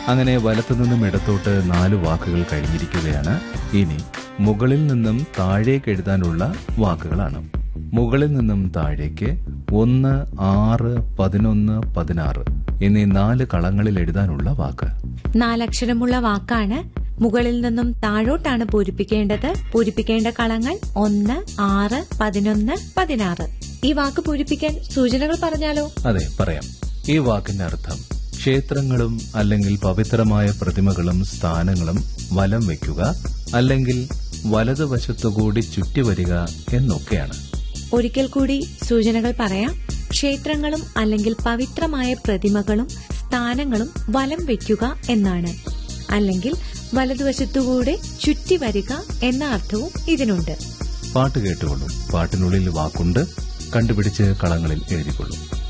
അങ്ങനെ വലത്തുനിന്നും ഇടത്തോട്ട് നാല് വാക്കുകൾ കഴിഞ്ഞിരിക്കുകയാണ് ഇനി മുകളിൽ നിന്നും താഴേക്ക് എഴുതാനുള്ള വാക്കുകളാണ് മുകളിൽ നിന്നും താഴേക്ക് ഒന്ന് ആറ് പതിനൊന്ന് പതിനാറ് എന്നീ നാല് കളങ്ങളിൽ എഴുതാനുള്ള വാക്ക് നാലക്ഷരമുള്ള വാക്കാണ് മുകളിൽ നിന്നും താഴോട്ടാണ് പൂരിപ്പിക്കേണ്ടത് പൂരിപ്പിക്കേണ്ട കളങ്ങൾ ഒന്ന് ആറ് പതിനൊന്ന് പതിനാറ് ഈ വാക്ക് പൂരിപ്പിക്കാൻ സൂചനകൾ പറഞ്ഞാലോ അതെ പറയാം ഈ വാക്കിന്റെ അർത്ഥം ക്ഷേത്രങ്ങളും അല്ലെങ്കിൽ പവിത്രമായ പ്രതിമകളും സ്ഥാനങ്ങളും വലം വയ്ക്കുക അല്ലെങ്കിൽ വലതുവശത്തുകൂടി ചുറ്റിവരിക എന്നൊക്കെയാണ് ഒരിക്കൽ കൂടി സൂചനകൾ പറയാം ക്ഷേത്രങ്ങളും അല്ലെങ്കിൽ പവിത്രമായ പ്രതിമകളും സ്ഥാനങ്ങളും വലം വെക്കുക എന്നാണ് അല്ലെങ്കിൽ വലതുവശത്തുകൂടെ ചുറ്റി വരിക എന്ന അർത്ഥവും ഇതിനുണ്ട് പാട്ട് കേട്ടുകൊള്ളും പാട്ടിനുള്ളിൽ വാക്കുണ്ട് കണ്ടുപിടിച്ച് കളങ്ങളിൽ എഴുതിക്കൊള്ളും